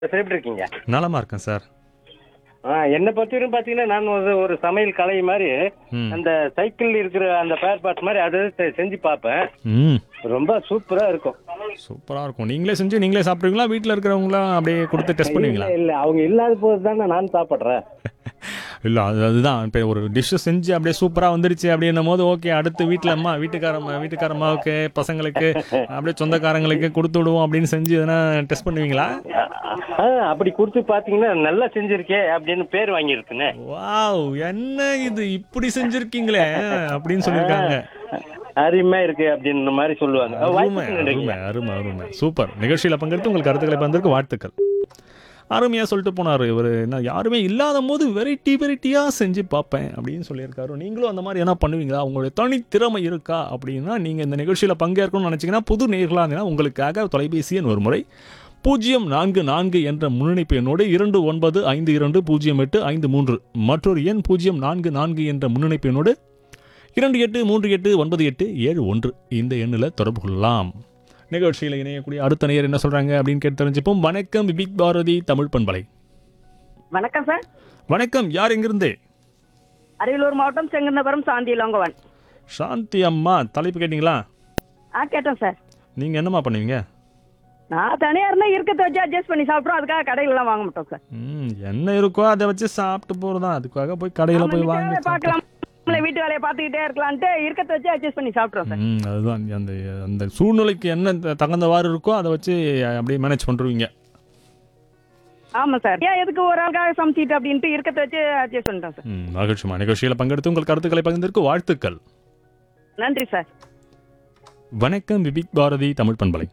Sir எப்படி இருக்கீங்க நலமா இருக்கேன் சார் ஆ, என்னை பத்தியும் பாத்தீங்கன்னா நான் ஒரு ஒரு சமையல் கலை மாதிரி ம் அந்த சைக்கிள் இருக்கிற அந்த பேர் பார்ட் மாதிரி அதை செ- செஞ்சு பார்ப்பேன் ம் ரொம்ப சூப்பரா இருக்கும் சூப்பராக இருக்கும் நீங்களே செஞ்சு நீங்களே சாப்பிடுவீங்களா வீட்டில் இருக்கிறவங்களாம் அப்படியே கொடுத்து டெஸ்ட் பண்ணுவீங்களா இல்ல இல்ல அவங்க இல்லாத போது தானே நான் சாப்பிடுறேன் இல்லை அது அதுதான் இப்போ ஒரு டிஷ்ஷு செஞ்சு அப்படியே சூப்பராக வந்துருச்சு அப்படின்னும் போது ஓகே அடுத்து வீட்டில் அம்மா வீட்டுக்காரம்மா வீட்டுக்காரம்மாவுக்கு பசங்களுக்கு அப்படியே சொந்தக்காரங்களுக்கு கொடுத்து விடுவோம் அப்படின்னு செஞ்சு எதனா டெஸ்ட் பண்ணுவீங்களா ஆ, அப்படி கொடுத்து பாத்தீங்கன்னா நல்லா செஞ்சிருக்கே அப்படின்னு பேர் வாங்கியிருக்குன்னு வாவ் என்ன இது இப்படி செஞ்சிருக்கீங்களே அப்படின்னு சொல்லியிருக்காங்க அருமையா இருக்கு அப்படின்னு மாதிரி சொல்லுவாங்க அருமை வாய்ப்புக்கு நன்றிங்க. அருமை அருமை அருமை சூப்பர் நிகழ்ச்சியில் பங்கெடுத்து உங்கள் கருத்துக்களை பகிர்ந்ததற்கு வாழ்த்துக்கள் அருமையாக சொல்லிட்டு போனார் இவர் என்ன யாருமே இல்லாத போது வெரைட்டி வெரைட்டியாக செஞ்சு பார்ப்பேன் அப்படின்னு சொல்லியிருக்காரு நீங்களும் அந்த மாதிரி என்ன பண்ணுவீங்களா உங்களுடைய தனித்திறமை இருக்கா அப்படின்னா நீங்கள் இந்த நிகழ்ச்சியில் பங்கேற்கணும்னு நினச்சிங்கன்னா புது நேர்களாக இருந்தீங்கன்னா உங்களுக்காக தொலைபேசி எண் ஒரு முறை பூஜ்ஜியம் நான்கு நான்கு என்ற முன்னணிப்பு எண்ணோடு இரண்டு ஒன்பது ஐந்து இரண்டு பூஜ்ஜியம் எட்டு ஐந்து மூன்று மற்றொரு எண் பூஜ்ஜியம் நான்கு நான்கு என்ற முன்னணிப்பு எண்ணோடு இரண்டு எட்டு மூன்று எட்டு ஒன்பது எட்டு ஏழு ஒன்று இந்த எண்ணில் தொடர்பு கொள்ளலாம் நிகழ்ச்சியில் இணையக்கூடிய அடுத்த நேயர் என்ன சொல்றாங்க அப்படின்னு கேட்டு தெரிஞ்சுப்போம் வணக்கம் விபிக் பாரதி தமிழ் பண்பலை வணக்கம் சார் வணக்கம் யார் எங்கிருந்து அரியலூர் மாவட்டம் செங்கந்தபுரம் சாந்தி இளங்கோவன் சாந்தி அம்மா தலைப்பு கேட்டிங்களா ஆ கேட்டேன் சார் நீங்க என்னம்மா பண்ணுவீங்க நான் தனியா இருந்தா இருக்கத்தை வச்சு அட்ஜஸ்ட் பண்ணி சாப்பிட்றோம் அதுக்காக கடையிலலாம் வாங்க மாட்டோம் சார் ம் என்ன இருக்கோ அதை வச்சு சாப்பிட்டு போறதான் அதுக்காக போய் கடையில் ஆமா, போய் நிக்கிற வாங்கி வேலையை பார்க்கலாம் நம்மள வீட்டு வேலையை பார்த்துக்கிட்டே இருக்கலான்ட்டு இருக்கத்தை வச்சு அட்ஜஸ்ட் பண்ணி சாப்பிட்றோம் சார் ம் அதுதான் அந்த அந்த சூழ்நிலைக்கு என்ன த- தகுந்தவாறு இருக்கோ அதை வச்சு அப்படியே மேனேஜ் பண்ணுருவீங்க ஆமா சார் ஏன் எதுக்கு ஒரு ஆளுக்காக சமைச்சிட்டு அப்படின்ட்டு இருக்கத்தை வச்சு அட்ஜஸ்ட் பண்ணிட்டோம் சார் ம் மகிழ்ச்சிமா நிகழ்ச்சியில் பங்கெடுத்து உங்கள் கருத்துக்களை பகிர்ந்ததற்கு வாழ்த்துக்கள் நன்றி சார் வணக்கம் விபிக் பாரதி தமிழ் பண்பலை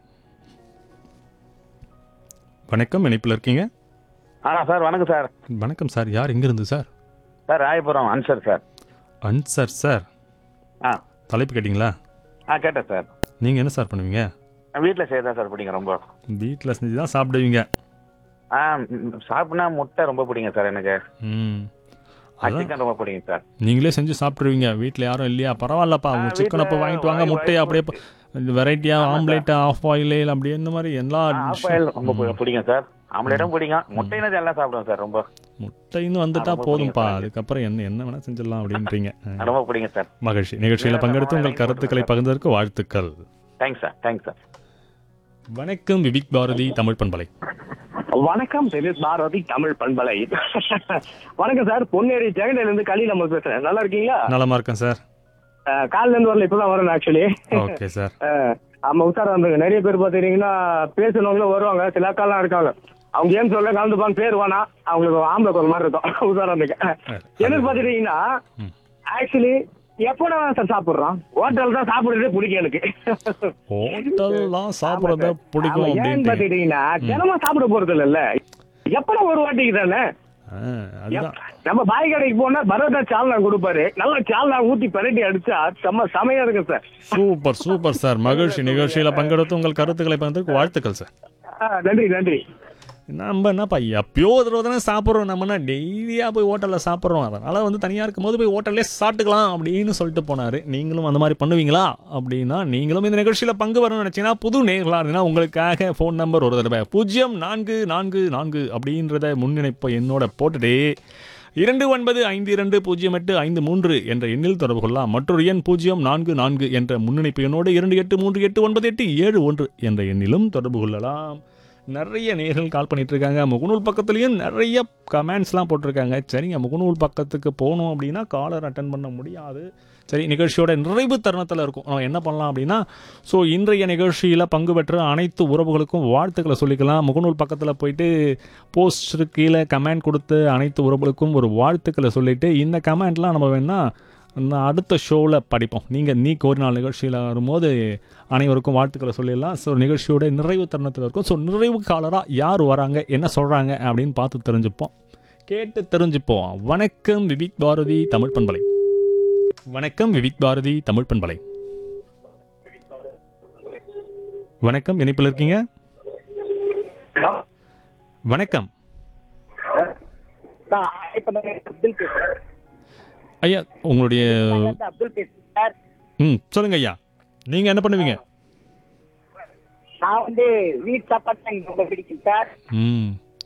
வணக்கம் இணைப்பில் இருக்கீங்க ஆ சார் வணக்கம் சார் வணக்கம் சார் யார் எங்கிருந்து sir sir Royapuram answer sir answer sir ஆ தலைப்பு கேட்டிங்களா ஆ கேட்டேன் சார் நீங்கள் என்ன சார் பண்ணுவீங்க வீட்டில் செய்யறதா சார் பிடிக்கும் ரொம்ப வீட்டில் செஞ்சு தான் சாப்பிடுவீங்க ஆ ம், சாப்பிட்னா முட்டை ரொம்ப பிடிக்கும் சார் எனக்கு ம் அதான் சிக்கன் ரொம்ப பிடிக்கும் சார் நீங்களே செஞ்சு சாப்பிட்ருவீங்க வீட்டில் யாரும் இல்லையா பரவாயில்லப்பா உங்கள் ஆ, சிக்கன் அப்போ வீட்ல வாங்கிட்டு வாங்க வாங்கி- முட்டையை அப்படியே வெரைட்டியாக ஆமா ஆம்லேட் ஆஃப் ஆயில் அப்படியே இந்த மாதிரி எல்லா ஆஃப் ஆயில் ரொம்ப பி- பிடிக்கும் சார் ஆம்லேட்டும் பிடிக்கும் முட்டையினது எல்லாம் சாப்பிடுவேன் சார் ரொம்ப முட்டைன்னு வந்துட்டா ரொம்ப போதும்ப்பா பிடிக்கும் அதுக்கப்புறம் என்ன என்ன வேணால் செஞ்சிடலாம் அப்படின்றீங்க ஆ. ரொம்ப பிடிக்கும் சார் மகிழ்ச்சி நிகழ்ச்சியில் பங்கெடுத்து உங்கள் கருத்துக்களை பகிர்ந்ததற்கு வாழ்த்துக்கள் தேங்க்ஸ் சார் தேங்க்ஸ் சார் வணக்கம் விபிக் பாரதி தமிழ் பண்பலை வணக்கம் திரு பாரதி தமிழ் பண்பலை வணக்கம் சார் பொன்னேரி ஜெகனில இருந்து கலி நம்ம பேசுறேன் நல்லா இருக்கீங்களா நலமா இருக்கேன் சார் அஹ், காலைல இருந்து வரல இப்பதான் வரேன் ஆக்சுவலி ஓகே சார் ஆமா உத்தார வந்துருங்க நிறைய பேர் பாத்தீங்கன்னா பேசுனவங்களும் வருவாங்க சில அக்காலாம் இருக்காங்க அவங்க ஏன் சொல்ல கலந்துப்பான்னு பேர் வேணா அவங்களுக்கு ஆம்பளை ஒரு மாதிரி இருக்கும் உதாரணத்துக்கு எனக்கு பாத்துட்டீங்கன்னா ம். ஆக்சுவலி எப்படா சார் சாப்பிடுறோம் ஹோட்டல் தான் சாப்பிடுறதே பிடிக்கும் எனக்கு ஹோட்டல்லாம் சாப்பிட்றத பிடிக்கும் ஆமா, ஏன்னு அப்படின்ட்டு பாத்துட்டீங்கன்னா தினமும் சாப்பிட போறது இல்லைல்ல எப்படா ஒரு வாட்டிக்கு தானே ஆ, அதுதான் நம்ம பாய் கடைக்கு போனா பரோட்டா சால்னா கொடுப்பாரு நல்லா சால்னா ஊத்தி பரட்டி அடிச்சா செம்ம செமையா இருக்கு சார் சூப்பர் சூப்பர் சார் மகிழ்ச்சி நிகழ்ச்சியில் பங்கெடுத்து உங்கள் கருத்துக்களை பகிர்ந்ததற்கு வாழ்த்துக்கள் சார் ஆ, நன்றி நன்றி நம்ம என்னப்பா எப்பயோ ஒரு தடவை தானே சாப்பிட்றோம் நம்மனா டெய்லியாக போய் ஹோட்டலில் சாப்பிட்றோம் அதனால் வந்து தனியாக இருக்கும்போது போய் ஹோட்டல்லே சாப்பிட்டுக்கலாம் அப்படின்னு சொல்லிட்டு போனார் நீங்களும் அந்த மாதிரி பண்ணுவீங்களா அப்படின்னா நீங்களும் இந்த நிகழ்ச்சியில் பங்கு வரணும்னு நினச்சிங்கன்னா புது நேர்களாக இருந்தீங்கன்னா உங்களுக்காக ஃபோன் நம்பர் ஒரு தடவை பூஜ்ஜியம் நான்கு நான்கு நான்கு அப்படின்றத முன்னிணைப்பை என்னோட போட்டுட்டு இரண்டு ஒன்பது ஐந்து இரண்டு பூஜ்ஜியம் எட்டு ஐந்து மூன்று என்ற எண்ணில் தொடர்பு கொள்ளலாம் மற்றொரு எண் பூஜ்ஜியம் நான்கு நான்கு என்ற முன்னணிப்பு எண்ணோடு இரண்டு எட்டு மூன்று எட்டு ஒன்பது எட்டு ஏழு ஒன்று என்ற எண்ணிலும் தொடர்பு கொள்ளலாம் நிறைய நேர்கள் கால் பண்ணிட்டு இருக்காங்க முகநூல் பக்கத்துலேயும் நிறைய கமெண்ட்ஸ்லாம் போட்டிருக்காங்க சரிங்க முகநூல் பக்கத்துக்கு போகணும் அப்படின்னா காலர் அட்டன் பண்ண முடியாது சரி நிகழ்ச்சியோட நிறைவு தருணத்தில் இருக்கும் நம்ம என்ன பண்ணலாம் அப்படின்னா ஸோ இன்றைய நிகழ்ச்சியில் பங்கு பெற்ற அனைத்து உறவுகளுக்கும் வாழ்த்துக்களை சொல்லிக்கலாம் முகநூல் பக்கத்தில் போயிட்டு போஸ்ட் கீழே கமெண்ட் கொடுத்து அனைத்து உறவுகளுக்கும் ஒரு வாழ்த்துக்களை சொல்லிட்டு இந்த கமெண்ட்லாம் நம்ம வேணா நான் அடுத்த ஷோவில் படிப்போம் நீங்கள் நீ ஒரு நாள் நிகழ்ச்சியில் வரும்போது அனைவருக்கும் வாழ்த்துக்களை சொல்லிடலாம் ஸோ நிகழ்ச்சியோட நிறைவு தருணத்தில் இருக்கும் ஸோ நிறைவு காலராக யார் வராங்க என்ன சொல்கிறாங்க அப்படின்னு பார்த்து தெரிஞ்சுப்போம் கேட்டு தெரிஞ்சுப்போம் வணக்கம் விவிக் பாரதி தமிழ் பண்பலை வணக்கம் விவிக் பாரதி தமிழ் பண்பலை வணக்கம் இணைப்பில் இருக்கீங்க வணக்கம் அப்துல் பேசுறேன் ஐயா உங்களுடைய அப்துல் பேசுறேன் சார் ம் சொல்லுங்க ஐயா நீங்கள் என்ன பண்ணுவீங்க நான் வந்து வீட்டு சாப்பாடு தான் எனக்கு ரொம்ப பிடிக்கும் சார் ம்